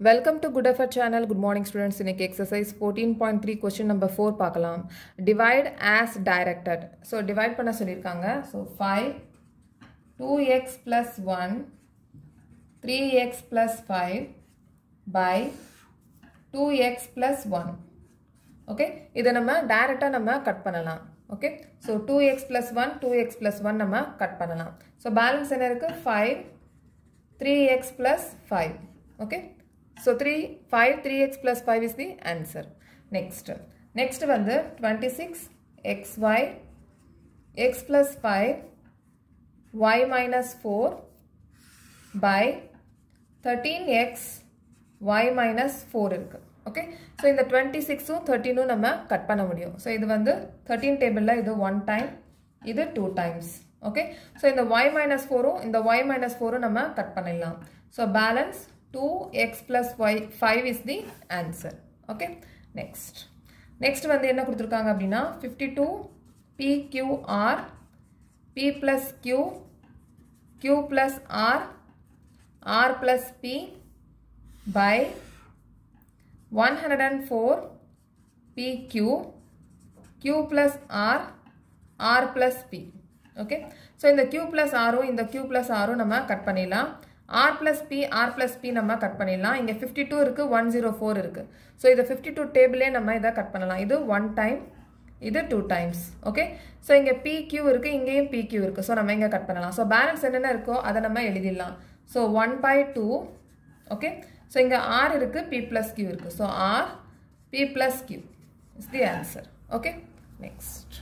welcome to good effort channel good morning students இன்னைக்கு exercise fourteen point three question number four பார்க்கலாம் divide as directed so divide பண்ண சொல்லியிருக்காங்க so five two x plus one three x plus five by two x plus one okay இதை நம்ம டைரெக்டாக நம்ம cut பண்ணலாம் okay so two x plus one two x plus one நம்ம cut பண்ணலாம் so balance என்ன இருக்குது five three x plus five okay so three five three x plus five is the answer next next வந்து twenty six x y x plus five y minus four by thirteen x y minus four இருக்குது okay so இந்த twenty சிக்ஸும் தேர்ட்டீனும் நம்ம cut பண்ண முடியும் so இது வந்து தேர்ட்டீன் டேபிளில் இது ஒன் டைம் இது டூ டைம்ஸ் ஓகே ஸோ இந்த ஒய் மைனஸ் ஃபோரும் இந்த ஒய் மைனஸ் ஃபோரும் நம்ம கட் பண்ணிடலாம் so balance two x plus y five is the answer okay next next வந்து என்ன கொடுத்துருக்காங்க அப்படின்னா fifty two pqr p plus q q plus r r plus p by one hundred and four pq q plus r r plus p okay so இந்த q plus ஆரும் இந்த q plus ஆரும் நம்ம cut பண்ணிடலாம் r plus p r plus p நம்ம cut பண்ணிடலாம் இங்கே fifty two இருக்குது ஒன் ஜீரோ ஃபோர் இருக்குது ஸோ இதை ஃபிஃப்டி டூ டேபிளே நம்ம இதை கட் பண்ணலாம் இது ஒன் டைம் இது டூ டைம்ஸ் ஓகே ஸோ இங்கே பி கியூ இருக்குது இங்கேயும் பி கியூ இருக்குது ஸோ நம்ம இங்கே கட் பண்ணலாம் ஸோ பேலன்ஸ் என்னென்ன இருக்கோ அதை நம்ம எழுதிடலாம் so one by two okay so இங்கே ஆர் இருக்குது பி ப்ளஸ் கியூ இருக்குது so r p plus q is the answer okay next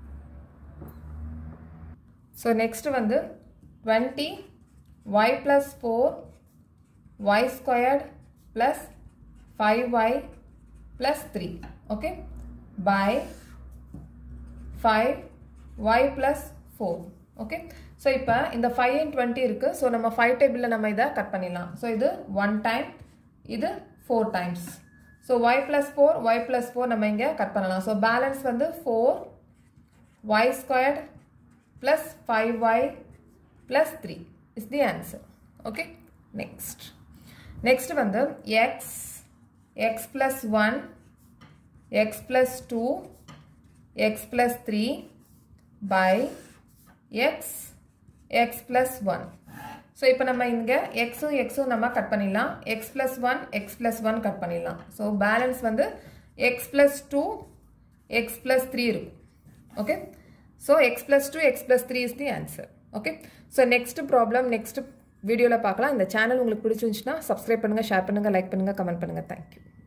so next வந்து twenty y plus four y squared plus five y plus three okay by five y plus four okay so இப்போ இந்த five and twenty இருக்குது so நம்ம five டேபிளில் நம்ம இதை cut பண்ணிடலாம் so இது ஒன் டைம் இது four times so y plus four y plus four நம்ம இங்கே கட் பண்ணலாம் ஸோ பேலன்ஸ் வந்து four y squared plus five y plus three is the answer okay next next வந்து x x plus one x plus two x plus three by x x plus one so இப்போ நம்ம இங்கே எக்ஸும் எக்ஸும் நம்ம cut பண்ணிடலாம் x plus one x plus one cut பண்ணிடலாம் so balance வந்து x plus two x plus three இருக்கும் okay so x plus two x plus three is the answer okay so next problem next வீடியோவில் பார்க்கலாம் இந்த channel உங்களுக்கு பிடிச்சிருந்துச்சுன்னா subscribe பண்ணுங்கள் share பண்ணுங்கள் லைக் பண்ணுங்கள் கமெண்ட் பண்ணுங்கள் தேங்க்யூ